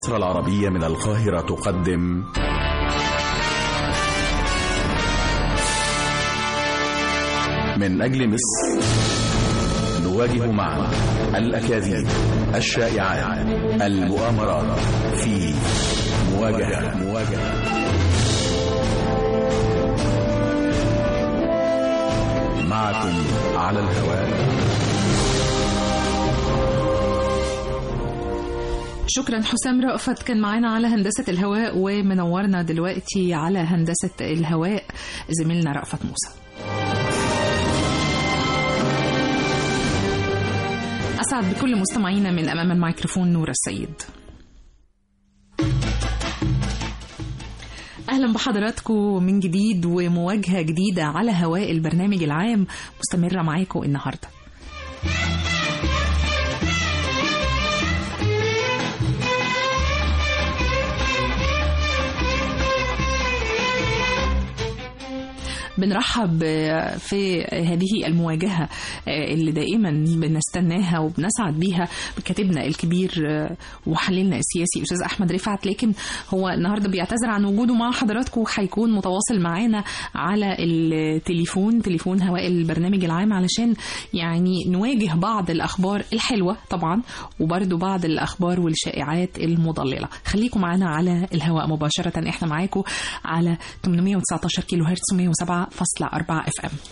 مصر العربية من القاهرة تقدم من أجل مصر نواجه معا الأكاذيب الشائعات المؤامرات في مواجهة مواجهة معكم على الهواء شكرا حسام رأفت كان معانا على هندسة الهواء ومنورنا دلوقتي على هندسة الهواء زميلنا رأفت موسى أسعد بكل مستمعينا من أمام الميكروفون نور السيد أهلا بحضراتكم من جديد ومواجهة جديدة على هواء البرنامج العام مستمرة معاكم النهارده بنرحب في هذه المواجهة اللي دائما بنستناها وبنسعد بيها بكاتبنا الكبير وحللنا السياسي أستاذ أحمد رفعت لكن هو النهاردة بيعتذر عن وجوده مع حضراتكم هيكون متواصل معانا على التليفون تليفون هواء البرنامج العام علشان يعني نواجه بعض الأخبار الحلوة طبعا وبرده بعض الأخبار والشائعات المضللة خليكم معانا على الهواء مباشرة احنا معاكم على 819 كيلو هرتز 107 فاصلة أربعة اف ام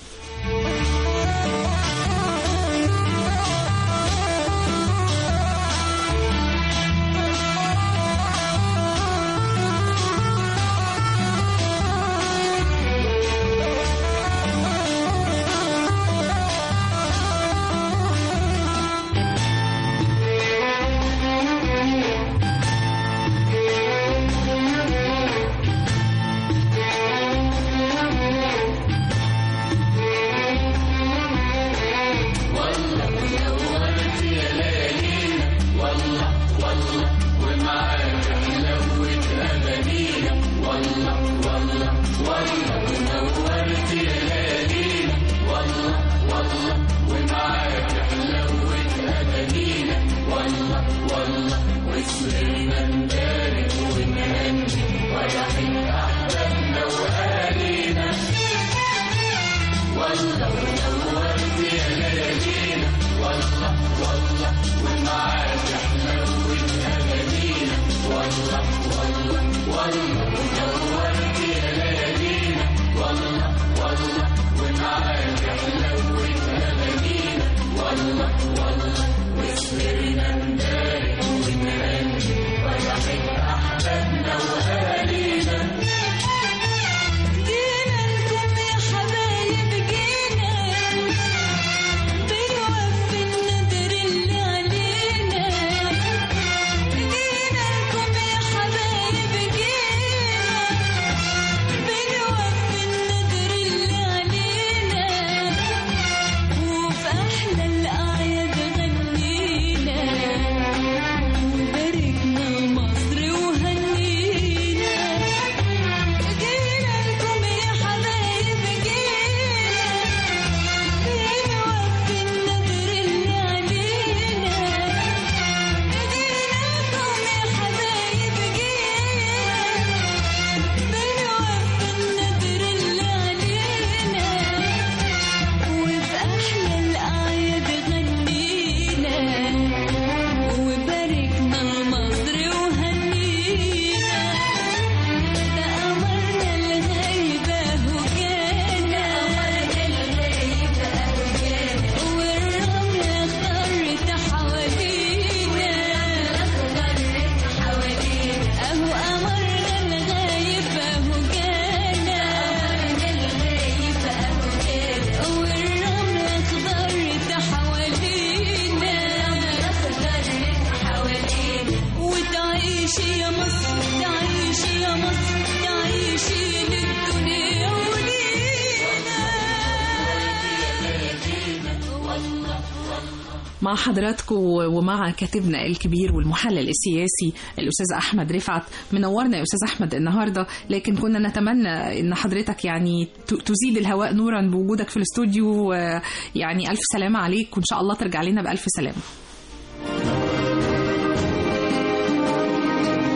مع حضراتكم ومع كاتبنا الكبير والمحلل السياسي الاستاذ احمد رفعت منورنا يا استاذ احمد النهارده لكن كنا نتمنى ان حضرتك يعني تزيد الهواء نورا بوجودك في الاستوديو يعني الف سلامه عليك وان شاء الله ترجع لنا بالف سلامه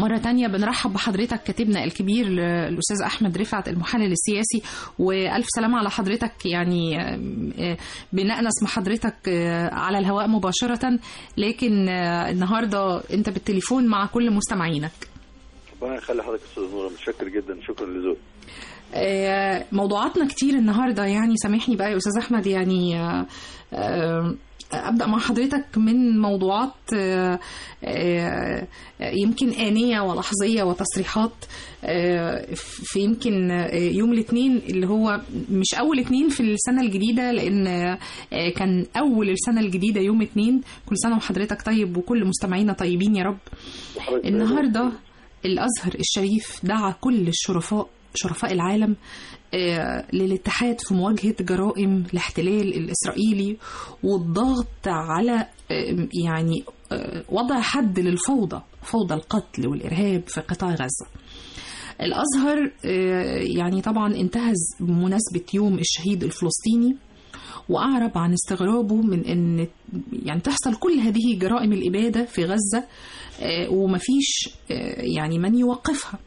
مرة تانية بنرحب بحضرتك كاتبنا الكبير الأستاذ أحمد رفعت المحلل السياسي وألف سلامة على حضرتك يعني آه، بنأنس مع حضرتك آه، على الهواء مباشرة لكن آه، النهاردة أنت بالتليفون مع كل مستمعينك ربنا يخلي حضرتك يا استاذ نوره متشكر جدا شكرا لذوقك آه، موضوعاتنا كتير النهارده يعني سامحني بقى يا استاذ احمد يعني آه، آه، ابدا مع حضرتك من موضوعات آه، آه، يمكن انيه ولحظيه وتصريحات آه، في يمكن آه، يوم الاثنين اللي هو مش اول اثنين في السنه الجديده لان آه، كان اول السنه الجديده يوم اثنين كل سنه وحضرتك طيب وكل مستمعينا طيبين يا رب وحضرتك النهارده الازهر الشريف دعا كل الشرفاء شرفاء العالم آه، للاتحاد في مواجهه جرائم الاحتلال الاسرائيلي والضغط على آه، يعني آه، وضع حد للفوضى فوضى القتل والارهاب في قطاع غزه. الازهر آه، يعني طبعا انتهز بمناسبه يوم الشهيد الفلسطيني واعرب عن استغرابه من ان يعني تحصل كل هذه جرائم الاباده في غزه آه، ومفيش آه، يعني من يوقفها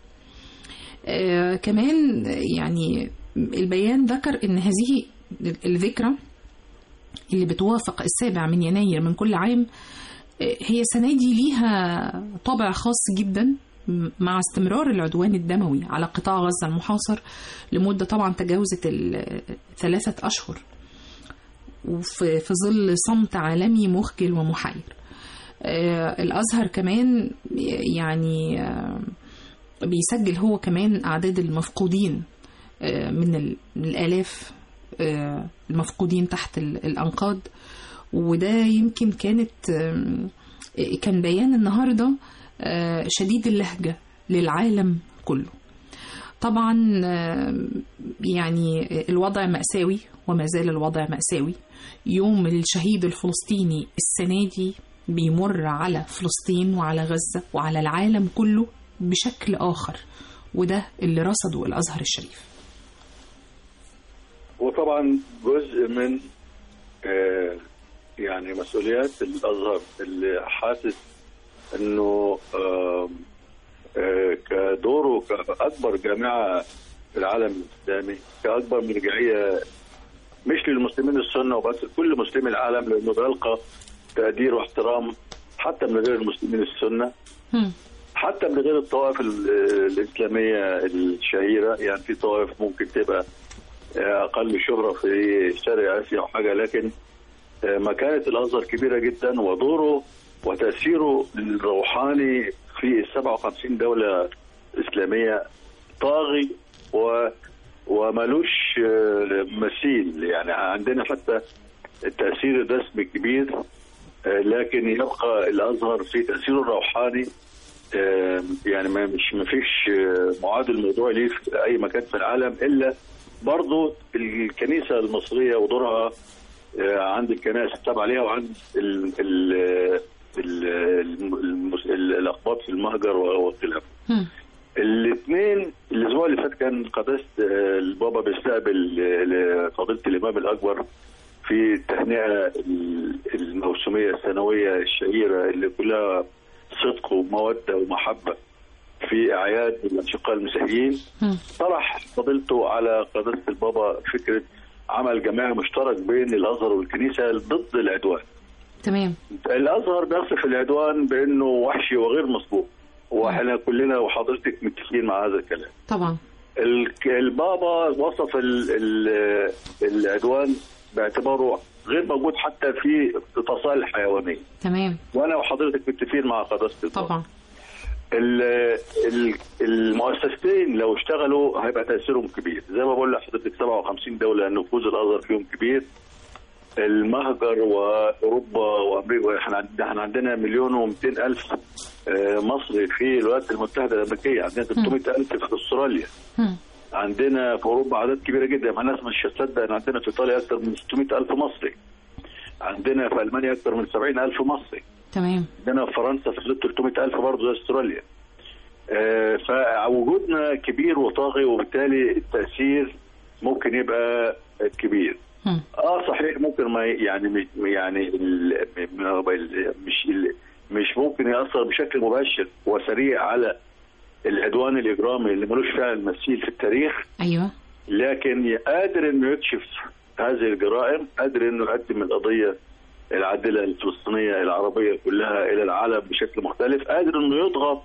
آه، كمان يعني البيان ذكر ان هذه الذكرى اللي بتوافق السابع من يناير من كل عام آه، هي السنة دي ليها طابع خاص جدا م- مع استمرار العدوان الدموي على قطاع غزة المحاصر لمدة طبعا تجاوزت ال- ثلاثة أشهر وفي في ظل صمت عالمي مخجل ومحير آه، الأزهر كمان يعني آه، بيسجل هو كمان أعداد المفقودين آه، من ال- من الآلاف آه، المفقودين تحت ال- الأنقاض وده يمكن كانت آم، كان بيان النهارده آه، شديد اللهجة للعالم كله طبعا آم، يعني الوضع مأساوي وما زال الوضع مأساوي يوم الشهيد الفلسطيني السنة دي بيمر على فلسطين وعلى غزة وعلى العالم كله بشكل آخر وده اللي رصده الأزهر الشريف وطبعا جزء من آه، يعني مسؤوليات الازهر اللي حاسس انه آه، آه، كدوره كاكبر جامعه في العالم الاسلامي كاكبر مرجعيه مش للمسلمين السنه وبس كل مسلمي العالم لانه بيلقى تقدير واحترام حتى من غير المسلمين السنه هم. حتى من غير الطوائف ال- الإسلامية الشهيرة يعني في طوائف ممكن تبقى أقل شهرة في شرق آسيا أو حاجة لكن مكانة الأزهر كبيرة جدا ودوره وتأثيره الروحاني في 57 دولة إسلامية طاغي و وملوش مثيل يعني عندنا حتى التأثير الرسمي كبير لكن يبقى الأزهر في تأثيره الروحاني آه، يعني ما مش ما فيش آه، معادل موضوع ليه في اي مكان في العالم الا برضه الكنيسه المصريه ودورها آه، عند الكنائس التابعه ليها وعند ال ال ال المس- ال- الاقباط في المهجر وخلافه. هم. الاثنين الاسبوع اللي فات كان قداسه آه، البابا بيستقبل آه، فضيله الامام الاكبر في التهنئه ال- الموسميه السنويه الشهيره اللي كلها صدق وموده ومحبه في اعياد الاشقاء المسيحيين هم. طرح فضيلته على قداسه البابا فكره عمل جماعي مشترك بين الازهر والكنيسه ضد العدوان. تمام الازهر بيصف العدوان بانه وحشي وغير مسبوق واحنا كلنا وحضرتك متفقين مع هذا الكلام. طبعا الك- البابا وصف ال ال العدوان باعتباره غير موجود حتى في الفصائل الحيوانيه تمام وانا وحضرتك متفقين مع قداسه البابا. طبعا ال- ال- المؤسستين لو اشتغلوا هيبقى تاثيرهم كبير زي ما بقول لحضرتك 57 دوله نفوذ الازهر فيهم كبير المهجر واوروبا وامريكا احنا عند- احنا عندنا مليون و200 الف آه، مصري في الولايات المتحده الامريكيه عندنا 300 الف في استراليا هم. عندنا في اوروبا اعداد كبيره جدا مع الناس مش هتصدق ان عندنا في ايطاليا اكثر من 600 الف مصري عندنا في المانيا اكثر من 70 الف مصري تمام عندنا في فرنسا في حدود 300 الف برضه زي استراليا آه، فوجودنا كبير وطاغي وبالتالي التاثير ممكن يبقى كبير هم. اه صحيح ممكن ما ي- يعني مش- يعني ال- م- مش ال- مش ممكن ياثر بشكل مباشر وسريع على العدوان الاجرامي اللي ملوش فعل مثيل في التاريخ ايوه لكن قادر انه يكشف هذه الجرائم قادر انه يقدم القضيه العادله الفلسطينيه العربيه كلها الى العالم بشكل مختلف قادر انه يضغط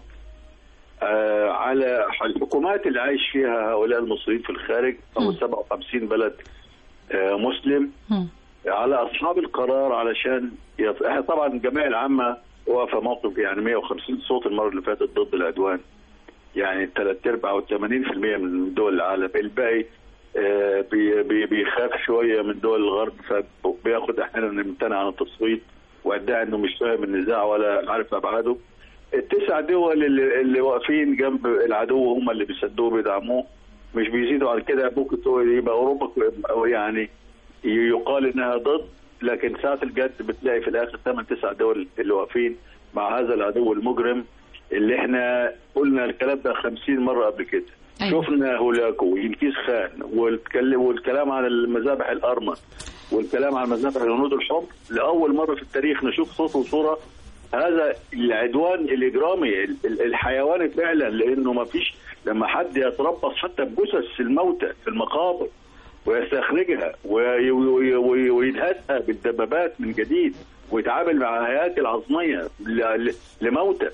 آه على الحكومات اللي عايش فيها هؤلاء المصريين في الخارج او 57 بلد آه مسلم هم. على اصحاب القرار علشان يط... إحنا طبعا الجمعيه العامه واقفه موقف يعني 150 صوت المره اللي فاتت ضد العدوان يعني ثلاث ارباع او 80% من دول العالم الباقي آه، بي- بي- بيخاف شويه من دول الغرب فبياخد احيانا يمتنع عن التصويت ويدعي انه مش فاهم النزاع ولا عارف ابعاده التسع دول اللي, اللي واقفين جنب العدو هم اللي بيسدوه بيدعموه مش بيزيدوا على كده ممكن تقول يبقى اوروبا ك- أو يعني يقال انها ضد لكن ساعه الجد بتلاقي في الاخر ثمان تسع دول اللي واقفين مع هذا العدو المجرم اللي احنا قلنا الكلام ده 50 مره قبل كده أيوة. شفنا هولاكو وينكيز خان والكلام والكلام عن المذابح الارمن والكلام عن مذابح الهنود الحمر لاول مره في التاريخ نشوف صوت وصوره هذا العدوان الاجرامي ال- ال- الحيواني فعلا لانه ما فيش لما حد يتربص حتى بجثث الموتى في المقابر ويستخرجها وي- وي- وي- ويدهسها بالدبابات من جديد ويتعامل مع هياكل عظميه ل- ل- لموتى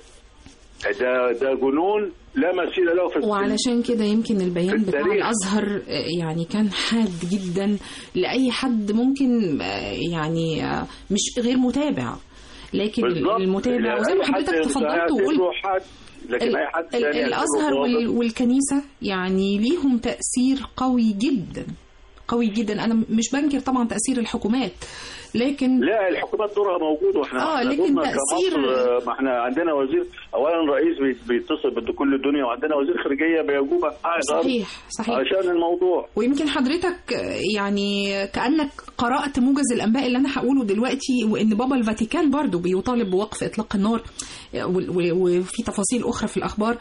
ده ده جنون لا مثيل له في وعلشان كده يمكن البيان في بتاع التاريخ. الازهر آه، يعني كان حاد جدا لاي حد ممكن آه، يعني آه، مش غير متابع لكن بالظبط. المتابع وزي ما أي حد حضرتك تفضلت يعتبره وقلت حد لكن ال- اي حد ال- ثاني الازهر يعتبره وال- ضابط. والكنيسه يعني ليهم تاثير قوي جدا قوي جدا انا مش بنكر طبعا تاثير الحكومات لكن لا الحكومات دورها موجود واحنا آه، إحنا لكن دورنا تأثير- كمصر آه، ما احنا عندنا وزير اولا رئيس بي- بيتصل بكل الدنيا وعندنا وزير خارجيه بيجوب عن حق الأرض صحيح صحيح عشان الموضوع ويمكن حضرتك يعني كأنك قرأت موجز الأنباء اللي أنا هقوله دلوقتي وإن بابا الفاتيكان برضو بيطالب بوقف إطلاق النار وال- وال- وفي تفاصيل أخرى في الأخبار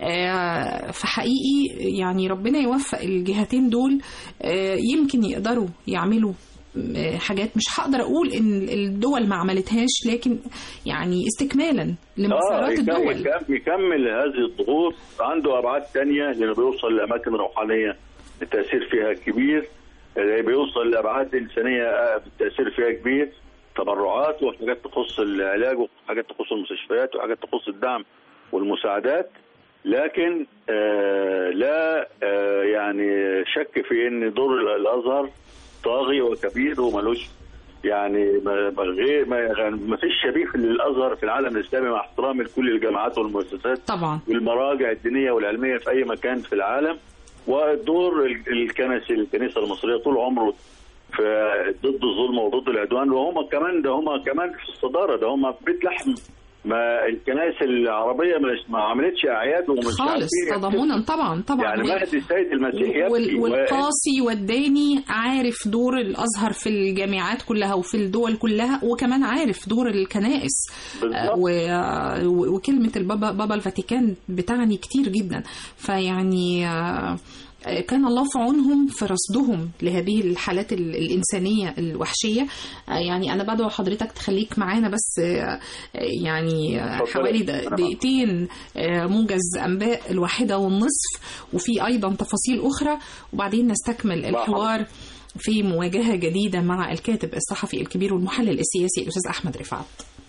آه، فحقيقي يعني ربنا يوفق الجهتين دول آه، يمكن يقدروا يعملوا آه، حاجات مش هقدر اقول ان الدول ما عملتهاش لكن يعني استكمالا اه لمسارات يكم- الدول يكم- يكمل هذه الضغوط عنده ابعاد تانية لانه بيوصل لاماكن روحانيه التاثير فيها كبير آه، بيوصل لابعاد انسانيه آه، التاثير فيها كبير تبرعات وحاجات تخص العلاج وحاجات تخص المستشفيات وحاجات تخص الدعم والمساعدات لكن آه لا آه يعني شك في ان دور الازهر طاغي وكبير وملوش يعني ما ما غير ما, يعني ما فيش شبيه للازهر في العالم الاسلامي مع احترامي لكل الجامعات والمؤسسات طبعا والمراجع الدينيه والعلميه في اي مكان في العالم ودور ال- الكنسي الكنيسه المصريه طول عمره في ضد الظلم وضد العدوان وهم كمان ده هم كمان في الصداره ده هم في بيت لحم ما الكنائس العربيه مش ما عملتش اعياد ومش خالص عارفين تضامنا طبعا طبعا يعني وهي- مهدي السيد المسيح وال- يبكي و- والقاصي والداني عارف دور الازهر في الجامعات كلها وفي الدول كلها وكمان عارف دور الكنائس بالظبط. آه، و- و- وكلمه البابا بابا الفاتيكان بتعني كتير جدا فيعني آه، آه، كان الله في عونهم في رصدهم لهذه الحالات ال- الإنسانية الوحشية آه، يعني أنا بدعو حضرتك تخليك معانا بس آه، آه، يعني آه، اتفضلي. حوالي د- أنا معاك. دقيقتين آه، موجز أنباء الواحدة والنصف وفي أيضا تفاصيل أخرى وبعدين نستكمل الحوار في مواجهة جديدة مع الكاتب الصحفي الكبير والمحلل السياسي الأستاذ أحمد رفعت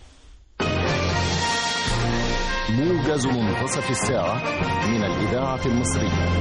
موجز منتصف الساعة من الإذاعة المصرية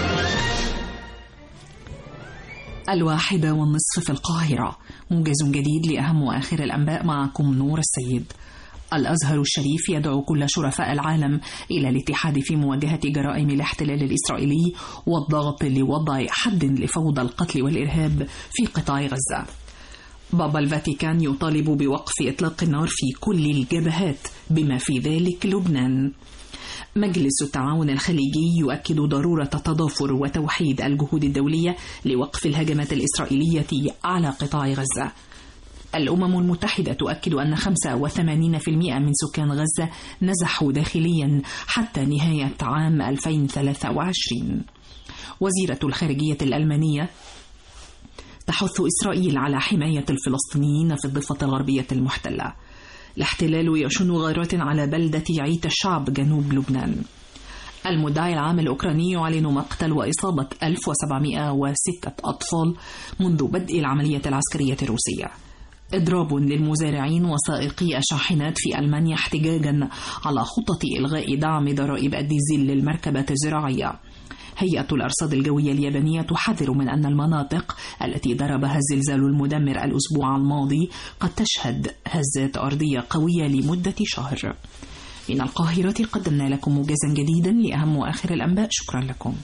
الواحدة والنصف في القاهرة موجز جديد لأهم وآخر الأنباء معكم نور السيد الأزهر الشريف يدعو كل شرفاء العالم إلى الاتحاد في مواجهة جرائم الاحتلال الإسرائيلي والضغط لوضع حد لفوضى القتل والإرهاب في قطاع غزة بابا الفاتيكان يطالب بوقف إطلاق النار في كل الجبهات بما في ذلك لبنان مجلس التعاون الخليجي يؤكد ضرورة تضافر وتوحيد الجهود الدولية لوقف الهجمات الإسرائيلية على قطاع غزة. الأمم المتحدة تؤكد أن 85% من سكان غزة نزحوا داخليا حتى نهاية عام 2023. وزيرة الخارجية الألمانية تحث إسرائيل على حماية الفلسطينيين في الضفة الغربية المحتلة. الاحتلال يشن غارات على بلدة عيت الشعب جنوب لبنان. المدعي العام الأوكراني يعلن مقتل وإصابة 1706 أطفال منذ بدء العملية العسكرية الروسية إضراب للمزارعين وسائقي الشاحنات في ألمانيا احتجاجا على خطة إلغاء دعم ضرائب الديزل للمركبات الزراعية هيئة الأرصاد الجوية اليابانية تحذر من أن المناطق التي ضربها الزلزال المدمر الأسبوع الماضي قد تشهد هزات أرضية قوية لمدة شهر من القاهرة قدمنا لكم موجزا جديدا لأهم وآخر الأنباء شكرا لكم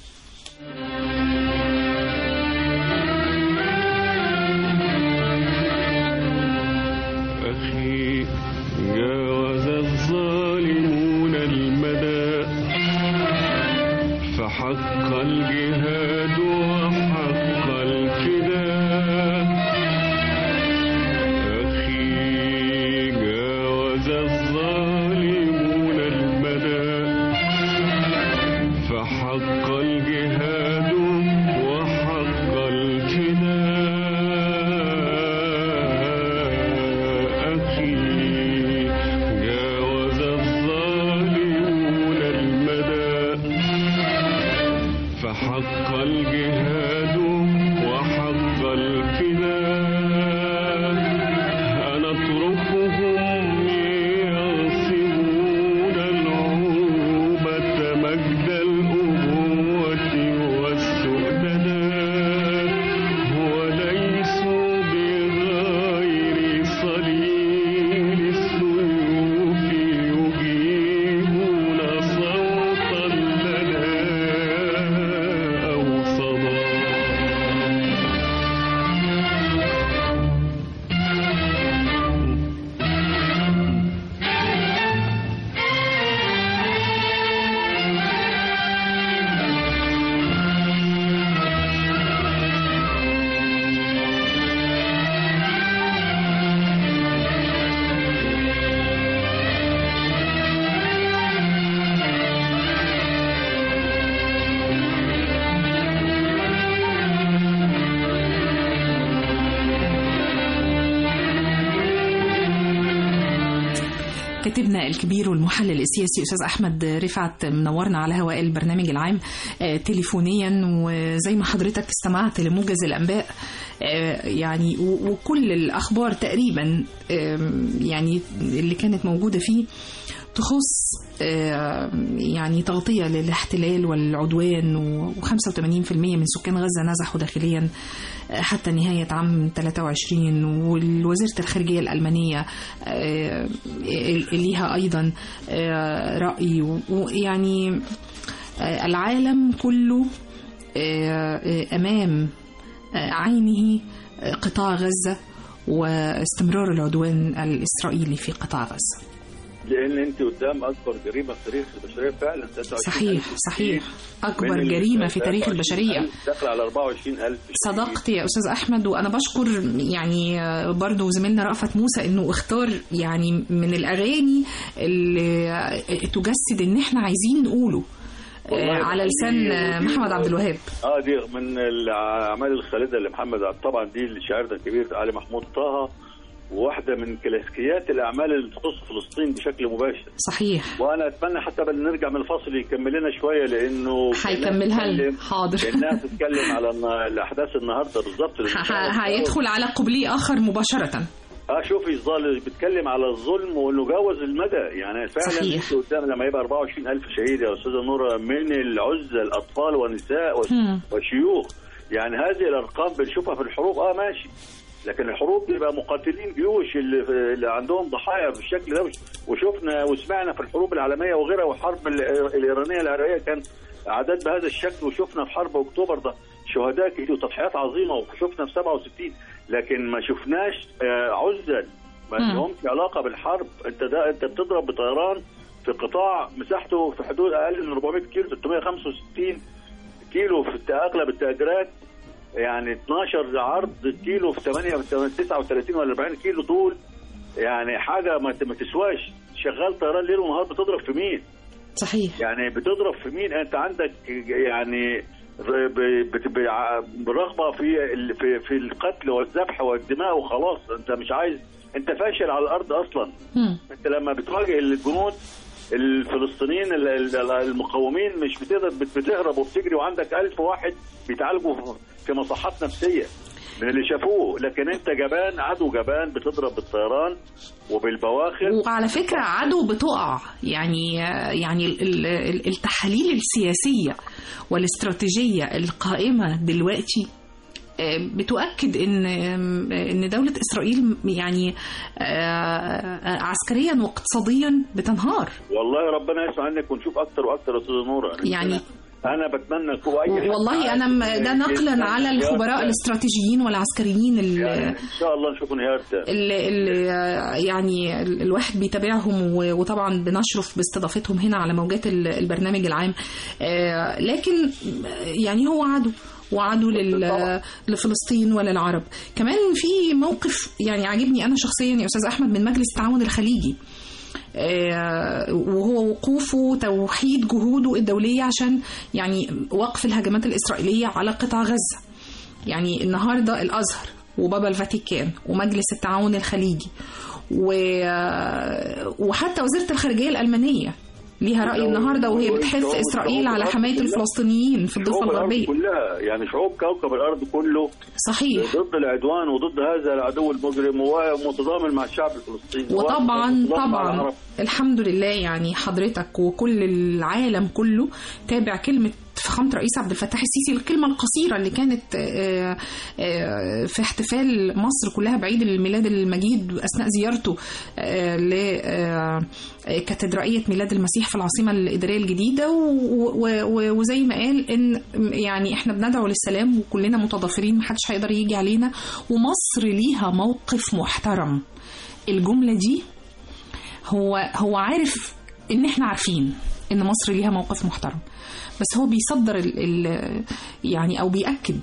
أخي جاوز الظالمون المدى فحق الجهاد وحق الفداء أخي جاوز الظالمون المدى فحق الجهاد وحق الفداء أخي جاوز الظالمون المدى فحق الجهاد وحق الفداء أنتركهم يغصبون العروبة مجد الأبوة والسؤدداء وليسوا بغير صليل السيوف يجيبون صوتا لنا أو صدى كاتبنا الكبير والمحلل السياسي استاذ احمد رفعت منورنا على هواء البرنامج العام آه، تليفونيا وزي ما حضرتك استمعت لموجز الانباء آه، يعني و- وكل الاخبار تقريبا آم، يعني اللي كانت موجوده فيه تخص آه، يعني تغطية للاحتلال والعدوان و85% من سكان غزة نزحوا داخليا آه، حتى نهاية عام 23 والوزيرة الخارجية الألمانية آه، ليها أيضا آه، رأي ويعني آه، العالم كله آه، آه، أمام آه، عينه آه، قطاع غزة واستمرار العدوان الإسرائيلي في قطاع غزة لان انت قدام اكبر جريمه في تاريخ البشريه فعلا 23,000 صحيح صحيح أكبر من ال- جريمة في تاريخ البشرية داخل على 24000 صدقت يا استاذ احمد وانا بشكر يعني برضو زميلنا رأفت موسى انه اختار يعني من الاغاني اللي تجسد ان احنا عايزين نقوله والله آه، على لسان آه، محمد عبد الوهاب اه دي من الاعمال الخالده لمحمد عبد طبعا دي الشاعر ده الكبير علي محمود طه واحده من كلاسيكيات الاعمال اللي تخص فلسطين بشكل مباشر صحيح وانا اتمنى حتى بل نرجع من الفصل يكمل لنا شويه لانه هيكملها لنا. حاضر. كانها بتتكلم على النا- الاحداث النهارده بالظبط ه- ه- هيدخل على قبلي اخر مباشرة اه شوفي الظالم بيتكلم على الظلم وانه جوز المدى يعني فعلا صحيح. انت قدام لما يبقى 24000 شهيد يا استاذه نوره من العزله الاطفال والنساء وال- مم. والشيوخ يعني هذه الارقام بنشوفها في الحروب اه ماشي لكن الحروب بيبقى مقاتلين جيوش اللي, اللي عندهم ضحايا بالشكل ده وشفنا وسمعنا في الحروب العالميه وغيرها والحرب ال- الايرانيه العراقيه كان اعداد بهذا الشكل وشفنا في حرب اكتوبر ده شهداء كتير وتضحيات عظيمه وشفنا في 67 لكن ما شفناش آه، عزل ما مم. لهمش علاقه بالحرب انت ده انت بتضرب بطيران في قطاع مساحته في حدود اقل من 400 كيلو 365 كيلو في الت- اغلب التاجرات يعني 12 عرض كيلو في 8 في 39 ولا 40 كيلو طول يعني حاجه ما ت- ما تسواش شغال طيران ليل ونهار بتضرب في مين؟ صحيح يعني بتضرب في مين انت عندك يعني ب- بت- بع- برغبه في ال- في في القتل والذبح والدماء وخلاص انت مش عايز انت فاشل على الارض اصلا مم. انت لما بتواجه الجنود الفلسطينيين ال- ال- المقاومين مش بتقدر بت- بتهرب وبتجري وعندك ألف واحد بيتعالجوا في- في مصحات نفسيه من اللي شافوه لكن انت جبان عدو جبان بتضرب بالطيران وبالبواخر وعلى فكرة عدو بتقع يعني يعني ال- ال- ال- التحاليل السياسية والاستراتيجية القائمة دلوقتي آه، بتؤكد ان ان دوله اسرائيل يعني آه، عسكريا واقتصاديا بتنهار والله ربنا يسمع عنك ونشوف اكتر واكتر يا استاذ نوره يعني انا, أنا بتمنى كو اي حد والله انا م- ده نقلا على الخبراء الاستراتيجيين والعسكريين ال- يعني ان شاء الله نشوف انهيار تام اللي اللي يعني ال- الواحد بيتابعهم و- وطبعا بنشرف باستضافتهم هنا على موجات ال- البرنامج العام آه، لكن يعني هو عدو وعدو لل- لفلسطين وللعرب كمان في موقف يعني عاجبني انا شخصيا يا استاذ احمد من مجلس التعاون الخليجي آه، وهو وقوفه توحيد جهوده الدوليه عشان يعني وقف الهجمات الاسرائيليه على قطاع غزه يعني النهارده الازهر وبابا الفاتيكان ومجلس التعاون الخليجي و... وحتى وزيره الخارجيه الالمانيه ليها راي النهارده وهي بتحث اسرائيل على حمايه الفلسطينيين في الضفه شعوب الارض الغربيه كلها يعني شعوب كوكب الارض كله صحيح ضد العدوان وضد هذا العدو المجرم ومتضامن مع الشعب الفلسطيني وطبعا ومتضامن مع طبعا العرب. الحمد لله يعني حضرتك وكل العالم كله تابع كلمة فخامة رئيس عبد الفتاح السيسي الكلمة القصيرة اللي كانت آه، آه، في احتفال مصر كلها بعيد الميلاد المجيد أثناء زيارته لكاتدرائية ميلاد المسيح في العاصمة الإدارية الجديدة و- و- و- وزي ما قال إن يعني إحنا بندعو للسلام وكلنا متضافرين محدش هيقدر يجي علينا ومصر ليها موقف محترم الجملة دي هو هو عارف ان احنا عارفين ان مصر ليها موقف محترم بس هو بيصدر ال ال يعني او بيأكد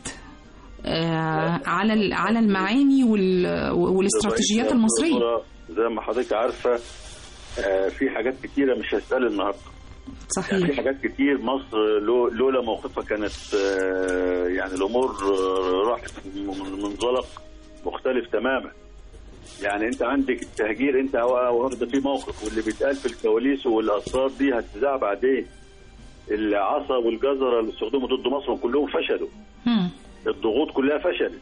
آه على ال- على المعاني وال- والاستراتيجيات المصريه زي ما حضرتك عارفه آه، في حاجات كتيره مش هسأل النهارده يعني في صحيح حاجات كتير مصر لو- لولا موقفها كانت آه، يعني الامور آه، راحت من منزلق مختلف تماما يعني انت عندك التهجير انت واخده فيه موقف واللي بيتقال في الكواليس والاسرار دي هتذاع بعدين العصا والجزره اللي استخدموا ضد مصر كلهم فشلوا مم. الضغوط كلها فشلت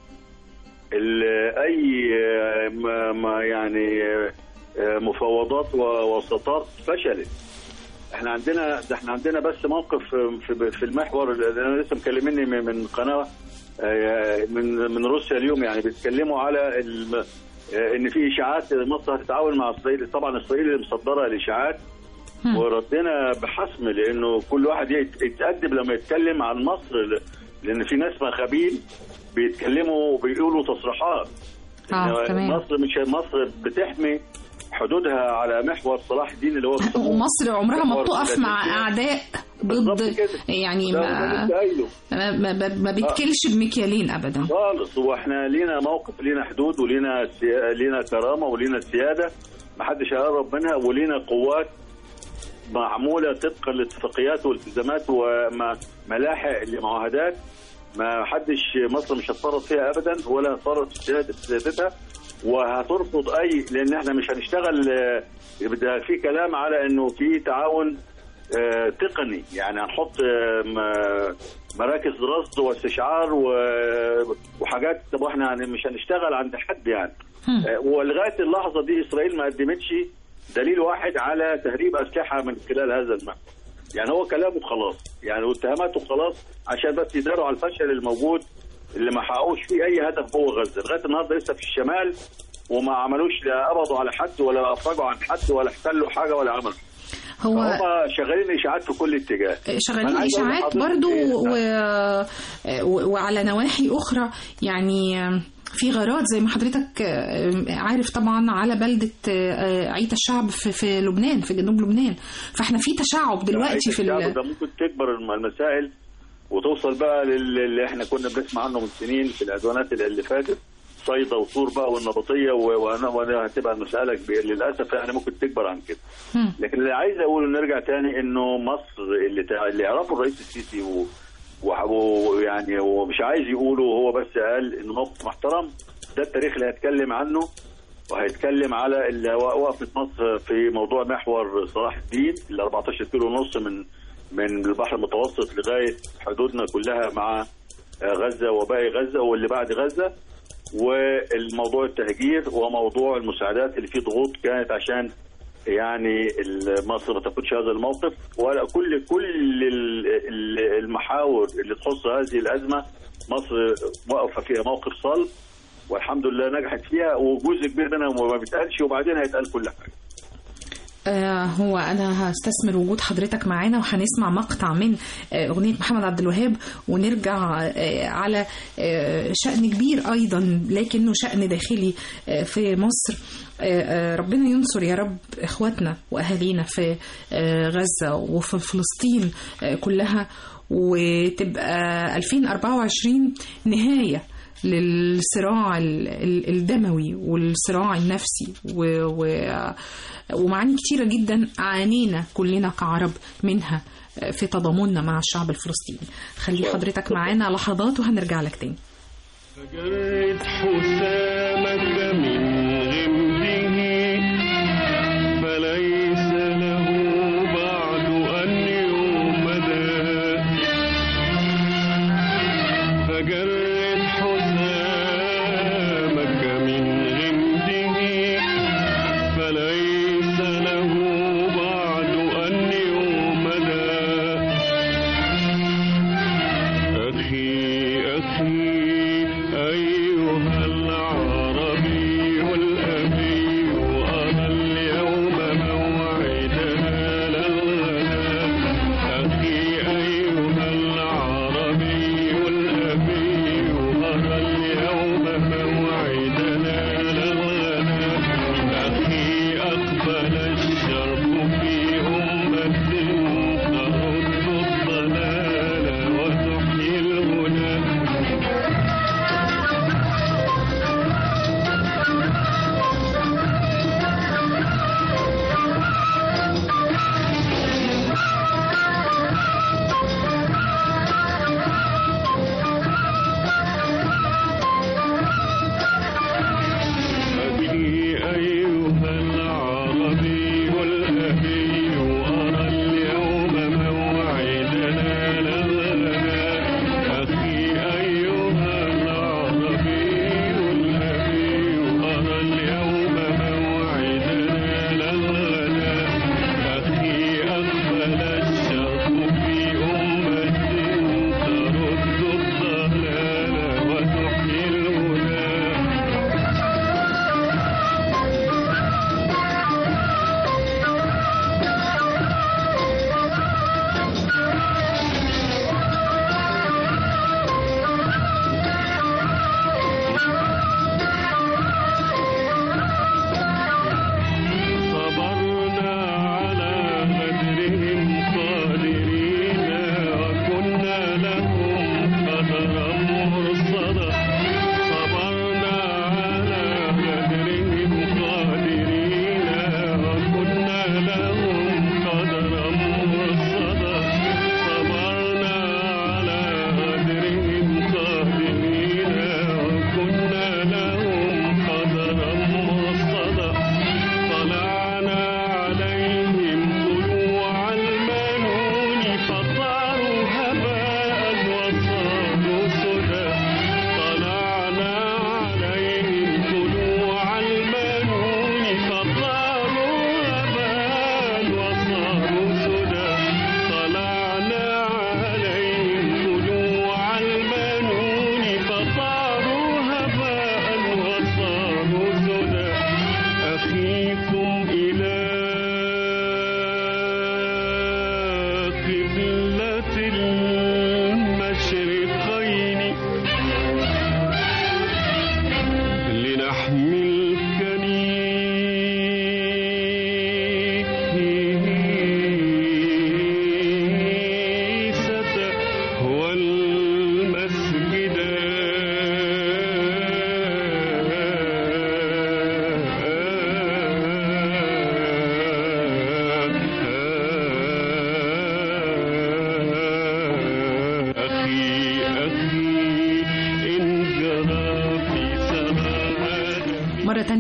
ال- اي آه، ما ما يعني آه، آه، مفاوضات ووساطات فشلت احنا عندنا ده احنا عندنا بس موقف آه، في في المحور اللي انا لسه مكلميني من من قناه آه، من من روسيا اليوم يعني بيتكلموا على الم- آه، ان في اشاعات مصر هتتعاون مع اسرائيل طبعا اسرائيل اللي مصدره الاشاعات مم. وردنا بحسم لانه كل واحد يت- يتأدب لما يتكلم عن مصر ل- لان في ناس مخابيل بيتكلموا وبيقولوا تصريحات اه إن تمام مصر مش مصر بتحمي حدودها على محور صلاح الدين اللي هو بيسموه ومصر عمرها ما محور بتقف مع الثلاثية. اعداء بالظبط ضد كده. يعني ده ما اللي لسه قايله. ما, ما, ما بتكلش بمكيالين ابدا خالص واحنا لينا موقف لينا حدود ولينا سي... لينا كرامه ولينا سياده ما حدش هيقرب منها ولينا قوات معموله طبقا لاتفاقيات والتزامات وملاحق لمعاهدات ما حدش مصر مش هتفرط فيها ابدا ولا هتفرط في سيادة- سيادتها وهترفض اي لان احنا مش هنشتغل آه، ده في كلام على انه في تعاون آه، تقني يعني هنحط آه، م- مراكز رصد واستشعار و- وحاجات طب واحنا هن- مش هنشتغل عند حد يعني هم. آه، ولغايه اللحظه دي اسرائيل ما قدمتش دليل واحد على تهريب اسلحه من خلال هذا المحور يعني هو كلامه خلاص يعني واتهاماته خلاص عشان بس يداروا على الفشل الموجود اللي ما حققوش فيه اي هدف جوه غزه لغايه النهارده لسه في الشمال وما عملوش لا قبضوا على حد ولا افرجوا عن حد ولا احتلوا حاجه ولا عملوا هو هم شغالين اشاعات في كل اتجاه شغالين أنا عايز أقول اشاعات لحضرتك برضو إيه؟ و... و... وعلى نواحي اخرى يعني في غارات زي ما حضرتك عارف طبعا على بلدة عيت الشعب في, في لبنان في جنوب لبنان فاحنا في تشعب دلوقتي في الشعب ال... ده ممكن تكبر المسائل وتوصل بقى لل- اللي احنا كنا بنسمع عنه من سنين في العدوانات اللي اللي فاتت صيدا وطور بقى والنبطيه و- وانا وانا هتبقى المساله كبيرة. للاسف يعني ممكن تكبر عن كده هم. لكن اللي عايز اقوله نرجع تاني انه مصر اللي تع... اللي يعرفه الرئيس السيسي و... وح- ويعني ومش عايز يقوله هو بس قال انه موقف محترم ده التاريخ اللي هيتكلم عنه وهيتكلم على اللي وقفت مصر في موضوع محور صلاح الدين ال 14 كيلو ونص من من البحر المتوسط لغايه حدودنا كلها مع غزه وباقي غزه واللي بعد غزه والموضوع التهجير وموضوع المساعدات اللي فيه ضغوط كانت عشان يعني مصر ما تاخدش هذا الموقف ولا كل كل ال- ال- المحاور اللي تخص هذه الازمه مصر واقفه فيها موقف صلب والحمد لله نجحت فيها وجزء كبير منها ما بيتقالش وبعدين هيتقال كل حاجه آه، هو انا هستثمر وجود حضرتك معانا وهنسمع مقطع من آه، اغنيه محمد عبد الوهاب ونرجع آه، على آه، شان كبير ايضا لكنه شان داخلي آه، في مصر آه، آه، ربنا ينصر يا رب اخواتنا واهالينا في آه، غزه وفي فلسطين آه، كلها وتبقى 2024 نهايه للصراع ال- ال- الدموي والصراع النفسي و- و- ومعاني كتيرة جدا عانينا كلنا كعرب منها في تضامننا مع الشعب الفلسطيني خلي حضرتك معانا لحظات وهنرجع لك تاني فجرد حسامك من غمده فليس له بعد أن يؤمدا فجرد حسامك من غمده فليس له بعد أن يؤمدا أخي أخي أيها العربي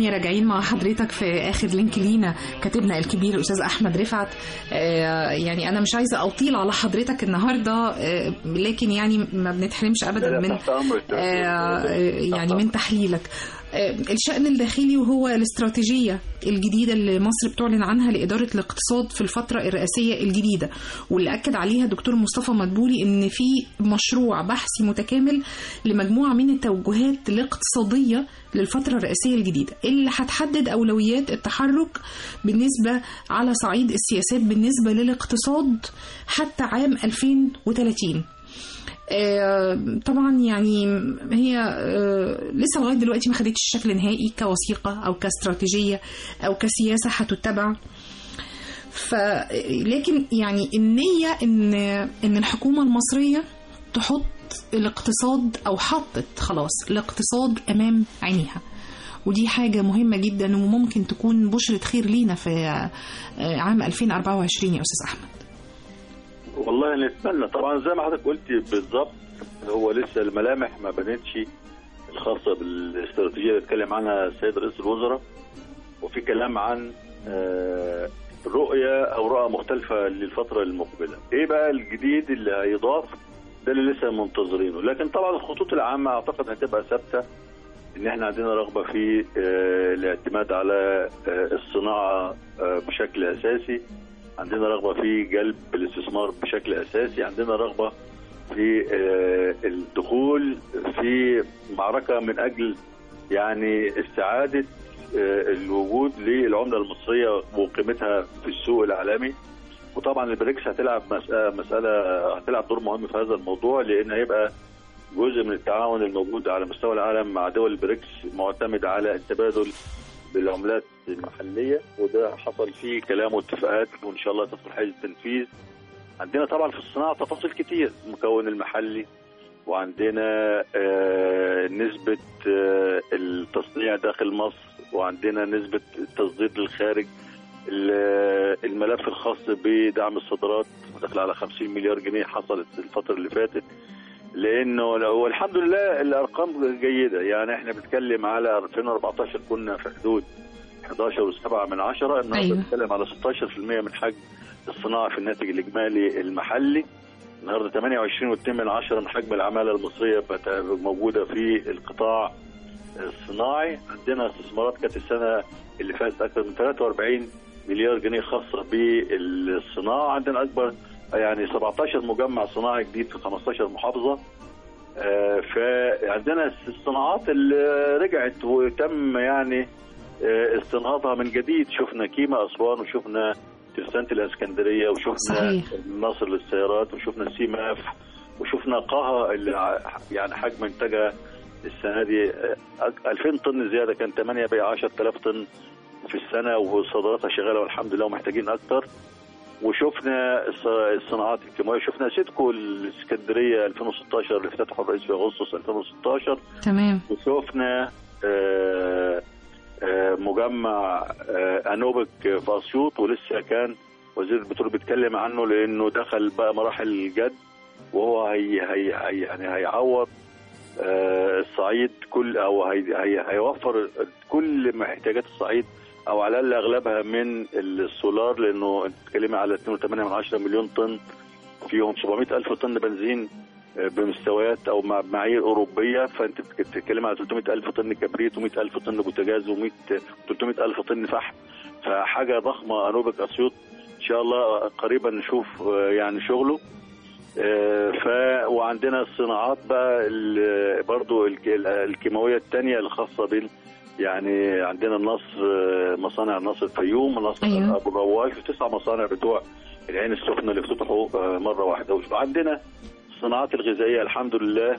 تاني راجعين مع حضرتك في اخر لينك لينا كاتبنا الكبير الاستاذ احمد رفعت آه، يعني انا مش عايزه اطيل على حضرتك النهارده آه، لكن يعني ما بنتحرمش ابدا لا، من تحت أمرك. آه، يعني تحت من تحليلك آه، الشأن الداخلي وهو الاستراتيجية الجديدة اللي مصر بتعلن عنها لإدارة الاقتصاد في الفترة الرئاسية الجديدة واللي أكد عليها دكتور مصطفى مدبولي إن في مشروع بحثي متكامل لمجموعة من التوجهات الاقتصادية للفترة الرئاسية الجديدة اللي هتحدد أولويات التحرك بالنسبة على صعيد السياسات بالنسبة للاقتصاد حتى عام 2030 آه، طبعا يعني هي آه، لسه لغايه دلوقتي ما خدتش شكل نهائي كوثيقه او كاستراتيجيه او كسياسه هتتبع ف لكن يعني النيه ان ان الحكومه المصريه تحط الاقتصاد او حطت خلاص الاقتصاد امام عينيها ودي حاجة مهمة جدا وممكن تكون بشرة خير لينا في آه، عام 2024 يا أستاذ أحمد والله نتمنى طبعا زي ما حضرتك قلتي بالظبط هو لسه الملامح ما بنتش الخاصه بالاستراتيجيه اللي اتكلم عنها السيد رئيس الوزراء وفي كلام عن آه، رؤيه او رؤى مختلفه للفتره المقبله. ايه بقى الجديد اللي هيضاف؟ ده اللي لسه منتظرينه، لكن طبعا الخطوط العامه اعتقد هتبقى ثابته ان احنا عندنا رغبه في آه، الاعتماد على آه، الصناعه آه، بشكل اساسي عندنا رغبه في جلب الاستثمار بشكل اساسي عندنا رغبه في آه، الدخول في معركه من اجل يعني استعاده آه، الوجود للعمله المصريه وقيمتها في السوق العالمي وطبعا البريكس هتلعب مسألة, مسألة هتلعب دور مهم في هذا الموضوع لأن هيبقى جزء من التعاون الموجود على مستوى العالم مع دول البريكس معتمد على التبادل بالعملات المحلية وده حصل فيه كلام واتفاقات وإن شاء الله تدخل حيز التنفيذ عندنا طبعا في الصناعة تفاصيل كتير المكون المحلي وعندنا آه، نسبة آه، التصنيع داخل مصر وعندنا نسبة التصدير للخارج ال- الملف الخاص بدعم الصادرات داخل على 50 مليار جنيه حصلت الفترة اللي فاتت لانه هو الحمد لله الارقام جيده يعني احنا بنتكلم على 2014 كنا في حدود 11.7 من عشرة النهارده أيوة. بنتكلم على 16% من حجم الصناعه في الناتج الاجمالي المحلي النهارده 28.2 من عشرة من حجم العماله المصريه بت- موجوده في القطاع الصناعي عندنا استثمارات كانت السنه اللي فاتت اكثر من 43 مليار جنيه خاصه بالصناعه عندنا اكبر يعني 17 مجمع صناعي جديد في 15 محافظه آه، فعندنا الصناعات اللي رجعت وتم يعني آه، استنهاضها من جديد شفنا كيما اسوان وشفنا ترسانة الاسكندريه وشفنا صحيح. النصر للسيارات وشفنا سيماف وشفنا قها اللي ع- يعني حجم انتاجها السنه دي آه، 2000 طن زياده كان 8 بقى 10000 طن في السنه وصادراتها شغاله والحمد لله ومحتاجين اكتر وشفنا الص- الصناعات الكيماويه شفنا سيدكو الاسكندريه 2016 اللي افتتحه الرئيس في اغسطس 2016 تمام وشفنا آه، آه، مجمع آه، انوبك في اسيوط ولسه كان وزير البترول بيتكلم عنه لانه دخل بقى مراحل الجد وهو هي هي هي يعني هيعوض آه، الصعيد كل او هي هي هيوفر كل ما احتياجات الصعيد او على الاقل اغلبها من السولار لانه انت بتتكلمي على 2.8 مليون طن فيهم 700 الف طن بنزين آه، بمستويات او مع معايير اوروبيه فانت بتتكلم على 300 الف طن كبريت و100 الف طن بوتاجاز و100 300 الف طن فحم فحاجه ضخمه انوبك اسيوط ان شاء الله قريبا نشوف آه، يعني شغله آه، ف وعندنا الصناعات بقى ال- برضو الك- الكيماويه الثانيه الخاصه بال يعني عندنا النصر آه، مصانع النصر الفيوم النصر أيوة. ابو رواش وتسع مصانع بتوع العين السخنه اللي افتتحوا آه، مره واحده وعندنا الصناعات الغذائيه الحمد لله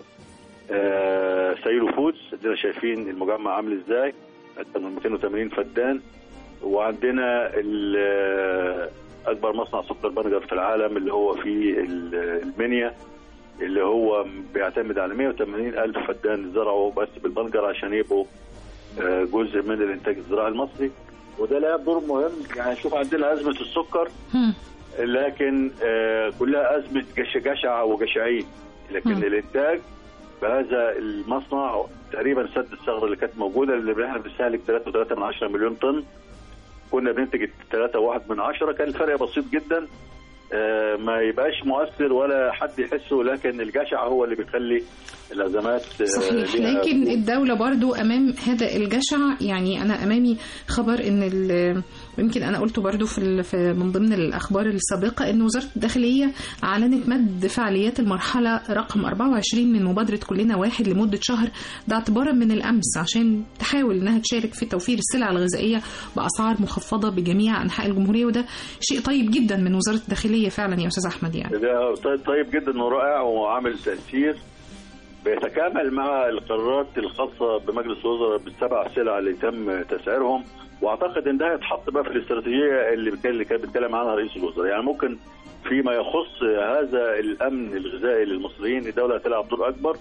آه، سيلو فودز ادينا شايفين المجمع عامل ازاي اكثر من 280 فدان وعندنا ال- آه، اكبر مصنع سكر بنجر في العالم اللي هو في ال- المنيا اللي هو بيعتمد على 180 الف فدان زرعوا بس بالبنجر عشان يبقوا آه، جزء من الانتاج الزراعي المصري وده لعب دور مهم يعني شوف عندنا ازمه السكر هم. لكن آه، كلها ازمه جش جشع وجشعين لكن مم. الانتاج بهذا المصنع تقريبا سد الثغره اللي كانت موجوده اللي احنا بنستهلك 3.3 من 10 مليون طن كنا بننتج 3.1 من 10 كان الفرق بسيط جدا آه، ما يبقاش مؤثر ولا حد يحسه لكن الجشع هو اللي بيخلي الازمات آه، صحيح ليها لكن الدولة برضو أمام هذا الجشع يعني أنا أمامي خبر إن ال- يمكن أنا قلته برضو في, ال- في من ضمن الأخبار السابقة إن وزارة الداخلية أعلنت مد فعاليات المرحلة رقم 24 من مبادرة كلنا واحد لمدة شهر ده اعتبارا من الأمس عشان تحاول إنها تشارك في توفير السلع الغذائية بأسعار مخفضة بجميع أنحاء الجمهورية وده شيء طيب جدا من وزارة الداخلية فعلا يا أستاذ أحمد يعني ده طيب, طيب جدا ورائع وعامل تاثير بيتكامل مع القرارات الخاصه بمجلس الوزراء بالسبع سلع اللي تم تسعيرهم واعتقد ان ده هيتحط بقى في الاستراتيجيه اللي كان اللي كان بيتكلم عنها رئيس الوزراء يعني ممكن فيما يخص هذا الامن الغذائي للمصريين الدوله هتلعب دور اكبر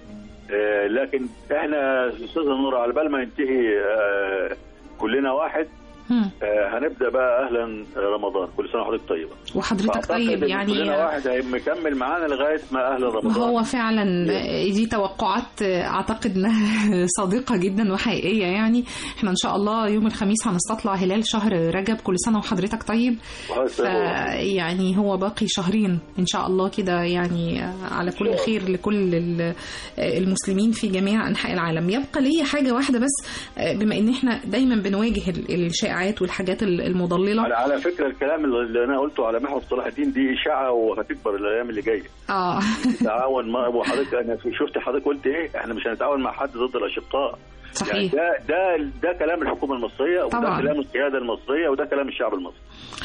آه، لكن احنا استاذ نور على بال ما ينتهي آه، كلنا واحد هم. آه، هنبدا بقى اهلا رمضان كل سنه وحضرتك طيبه وحضرتك فأعتقد طيب إن يعني كلنا واحد هيكمل معانا لغايه ما اهل رمضان هو فعلا دي توقعات اعتقد انها صادقه جدا وحقيقيه يعني احنا ان شاء الله يوم الخميس هنستطلع هلال شهر رجب كل سنه وحضرتك طيب ف يعني هو باقي شهرين ان شاء الله كده يعني على كل خير لكل ال- المسلمين في جميع انحاء العالم يبقى لي حاجه واحده بس بما ان احنا دايما بنواجه ال- الشائعات والحاجات ال- المضلله على, على فكره الكلام اللي انا قلته على محور صلاح الدين دي اشاعه وهتكبر الايام اللي جايه اه تعاون ما وحضرتك انا شفت حضرتك قلت ايه احنا مش هنتعاون مع حد ضد الاشقاء يعني صحيح ده ده ده كلام الحكومه المصريه وده طبعاً. كلام القياده المصريه وده كلام الشعب المصري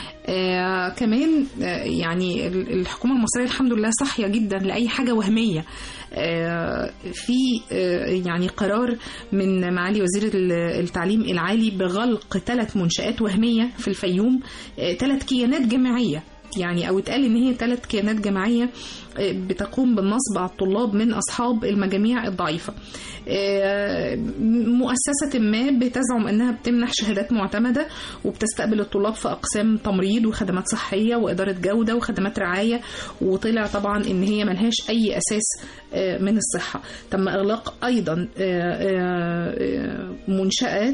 آه كمان آه يعني ال- الحكومة المصرية الحمد لله صاحية جدا لأي حاجة وهمية آه في آه يعني قرار من معالي وزير ال- التعليم العالي بغلق ثلاث منشآت وهمية في الفيوم ثلاث كيانات جامعية يعني او اتقال ان هي ثلاث كيانات جماعيه آه، بتقوم بالنصب على الطلاب من اصحاب المجاميع الضعيفه آه، مؤسسه ما بتزعم انها بتمنح شهادات معتمده وبتستقبل الطلاب في اقسام تمريض وخدمات صحيه واداره جوده وخدمات رعايه وطلع طبعا ان هي ملهاش اي اساس آه، من الصحه تم اغلاق ايضا آه، آه، آه، منشات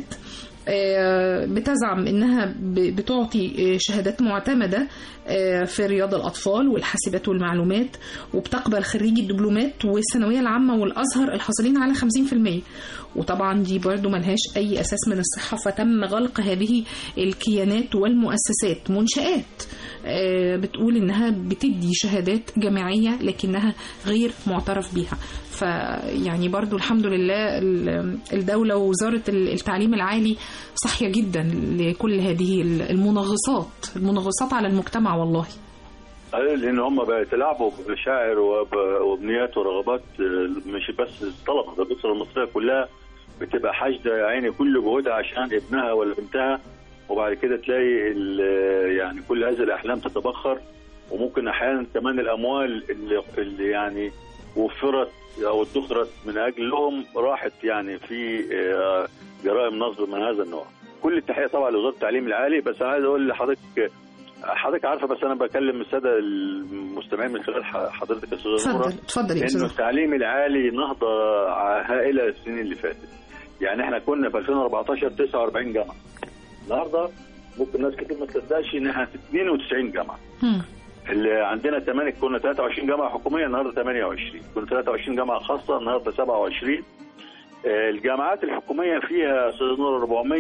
آه، بتزعم انها ب- بتعطي آه، شهادات معتمده آه، في رياض الاطفال والحاسبات والمعلومات وبتقبل خريجي الدبلومات والثانويه العامه والازهر الحاصلين على 50% وطبعا دي برضو ملهاش اي اساس من الصحه فتم غلق هذه الكيانات والمؤسسات منشات آه، بتقول انها بتدي شهادات جامعيه لكنها غير معترف بيها فيعني برضو الحمد لله ال- الدولة ووزارة ال- التعليم العالي صحية جدا لكل هذه المنغصات المنغصات على المجتمع والله أيوة، لان هم بيتلاعبوا بمشاعر وب- وبنيات ورغبات آه، مش بس الطلبه ده الاسره المصريه كلها بتبقى حاشده يا عيني كل جهودها عشان ابنها ولا بنتها وبعد كده تلاقي ال- يعني كل هذه الاحلام تتبخر وممكن احيانا كمان الاموال اللي, اللي يعني وفرت او ادخرت من اجلهم راحت يعني في آه، جرائم نصب من هذا النوع. كل التحيه طبعا لوزاره التعليم العالي بس انا عايز اقول لحضرتك حضرتك عارفه بس انا بكلم الساده المستمعين من خلال ح- حضرتك يا استاذه نورة اتفضل اتفضل يا انه استاذ التعليم العالي نهضه هائله السنين اللي فاتت يعني احنا كنا في 2014 49 جامعه النهارده ممكن ناس كتير ما تصدقش ان احنا 92 جامعه هم. اللي عندنا 8 كنا 23 جامعه حكوميه النهارده 28 كنا 23 جامعه خاصه النهارده 27 آه، الجامعات الحكوميه فيها استاذ نور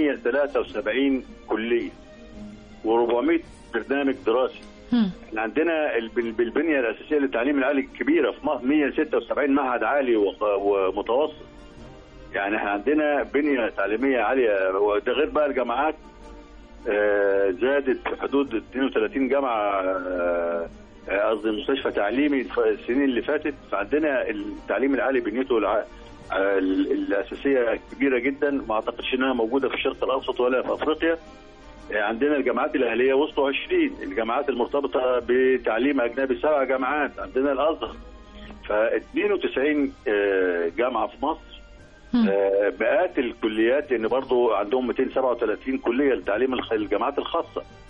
473 كليه و400 برنامج دراسي هم. احنا عندنا الب- بالبنيه الاساسيه للتعليم العالي الكبيره في مصر 176 معهد عالي وخ- ومتوسط يعني احنا عندنا بنيه تعليميه عاليه وده غير بقى الجامعات آه، زادت في حدود 32 جامعه آه، آه، قصدي مستشفى تعليمي الف- السنين اللي فاتت فعندنا التعليم العالي بنيته الع- آه، ال- الاساسيه كبيره جدا ما اعتقدش انها موجوده في الشرق الاوسط ولا في افريقيا عندنا الجامعات الاهليه وصلوا 20 الجامعات المرتبطه بتعليم اجنبي سبع جامعات عندنا الازهر ف 92 آه، جامعه في مصر هم. آه، مئات الكليات لان برضو عندهم 237 كليه لتعليم الخ- الجامعات الخاصه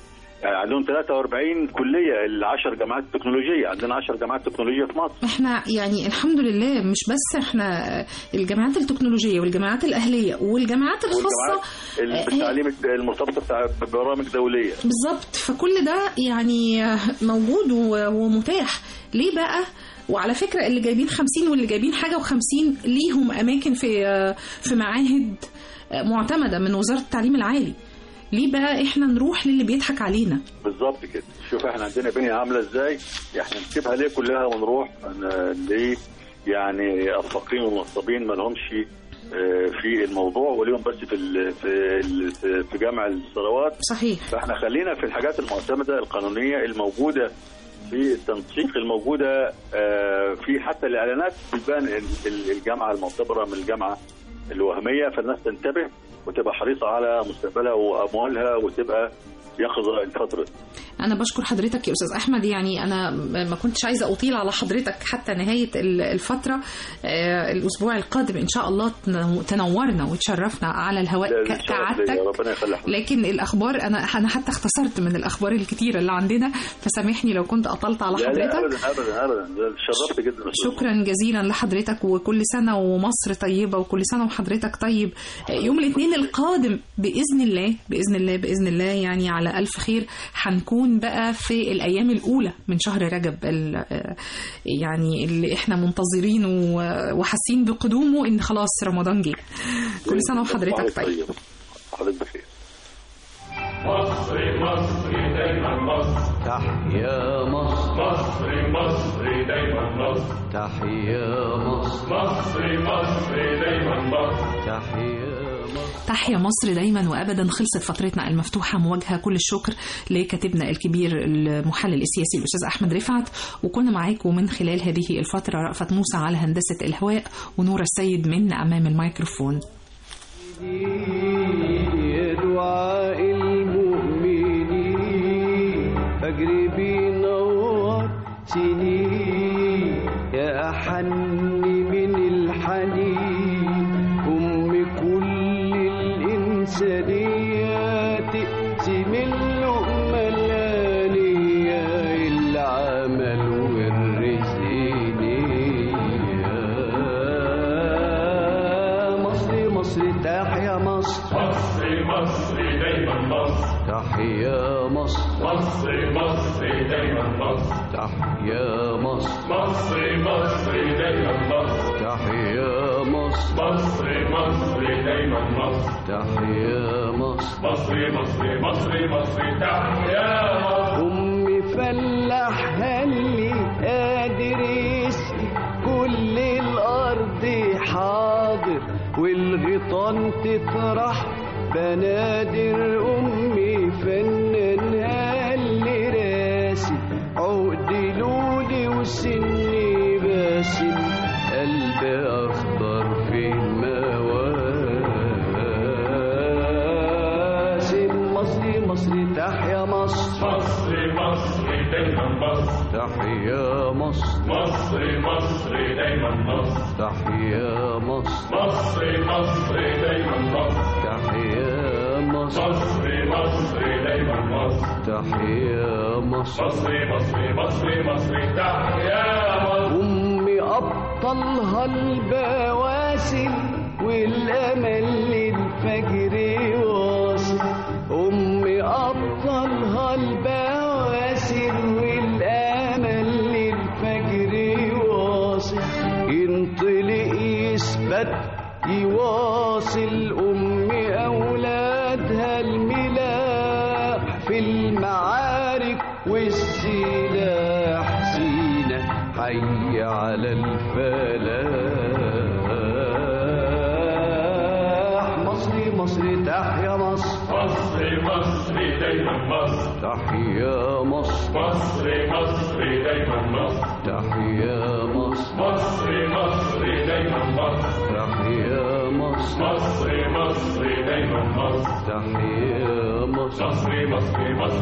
يعني عندهم 43 كليه ال 10 جامعات تكنولوجيه عندنا 10 جامعات تكنولوجيه في مصر احنا يعني الحمد لله مش بس احنا الجامعات التكنولوجيه والجامعات الاهليه والجامعات الخاصه والجامعات بالتعليم المرتبطه بتاع برامج دوليه بالظبط فكل ده يعني موجود و- ومتاح ليه بقى وعلى فكرة اللي جايبين 50 واللي جايبين حاجة و50 ليهم أماكن في في معاهد معتمدة من وزارة التعليم العالي ليه بقى احنا نروح للي بيضحك علينا بالظبط كده شوف احنا عندنا بنيه عامله ازاي احنا نسيبها ليه كلها ونروح ليه يعني الفقير والنصابين ما لهمش آه، في الموضوع وليهم بس في ال في ال في جمع الثروات صحيح فاحنا خلينا في الحاجات المعتمده القانونيه الموجوده في التنسيق الموجوده آه، في حتى الاعلانات بتبان ال- ال- الجامعه المعتبره من الجامعه الوهميه فالناس تنتبه وتبقى حريصه على مستقبلها واموالها وتبقى يقظه الفتره أنا بشكر حضرتك يا أستاذ أحمد يعني أنا ما كنتش عايزة أطيل على حضرتك حتى نهاية ال- الفترة آه، الأسبوع القادم إن شاء الله تنو- تنورنا وتشرفنا على الهواء ك- شرف ليا، كعادتك ربنا يخلي حضرتك لكن الأخبار أنا أنا حتى اختصرت من الأخبار الكتيرة اللي عندنا فسامحني لو كنت أطلت على لا لا حضرتك ابدا ابدا ابدا شرفت جدا أستاذ. شكرا جزيلا لحضرتك وكل سنة ومصر طيبة وكل سنة وحضرتك طيب يوم الاثنين القادم بإذن الله بإذن الله بإذن الله يعني على ألف خير هنكون بقى في الأيام الأولى من شهر رجب ال- يعني اللي احنا منتظرينه و- وحاسين بقدومه إن خلاص رمضان جه كل سنة وحضرتك طيب حضرتك بخير مصر مصر دايما مصر تحيا مصر مصر مصر دايما مصر تحيا مصر مصر مصر دايما مصر تحيا مصر تحيا مصر دايما وابدا خلصت فترتنا المفتوحه مواجهه كل الشكر لكاتبنا الكبير المحلل السياسي الاستاذ احمد رفعت وكنا معاكم من خلال هذه الفتره رأفت موسى على هندسه الهواء ونور السيد من امام الميكروفون يا دعاء المؤمنين فجر بينور سنين يا أحن من الحنين أم كل الإنسانيات تقسم اللقمة الآنية العمل والرزق نية مصر مصر تحيا مصر مصر مصر دايما مصر تحيا مصر مصر مصر دايما مصر تحيا مصر مصر مصر دايما مصر تحيا مصر مصر مصر دايما مصر تحيا مصر مصر مصر مصر مصر تحيا مصر أمي فلاح هلي قادر يسقي كل الأرض حاضر والغيطان تطرح بنادر أمي فنان هلي راسي عقد لولي وسني باسم قلبي أخضر في مواسم مصري مصري تحيا مصر مصر مصر دايما مصر تحيا مصر مصر مصر دايما مصر تحيا مصر مصر مصر دايما مصر تحيا مصر مصر مصر دايما مصر تحيا مصر مصر مصر مصر مصر تحيا مصر أمي أبطلها البواسل والأمل للفجر واصل أمي أبطلها البواسل والأمل للفجر واصل ينطلق يثبت يواصل أمي أولادها الملاح في المعارك والسلاح سينا حي على الفلاح مصري مصري تحيا مصر مصر مصر دايما مصر تحيا مصر مصر مصر دايما مصر تحيا مصر مصر مصر دايما مصر تحيا مصر مصر مصر دايما مصر تحيا مصر مصر مصر مصر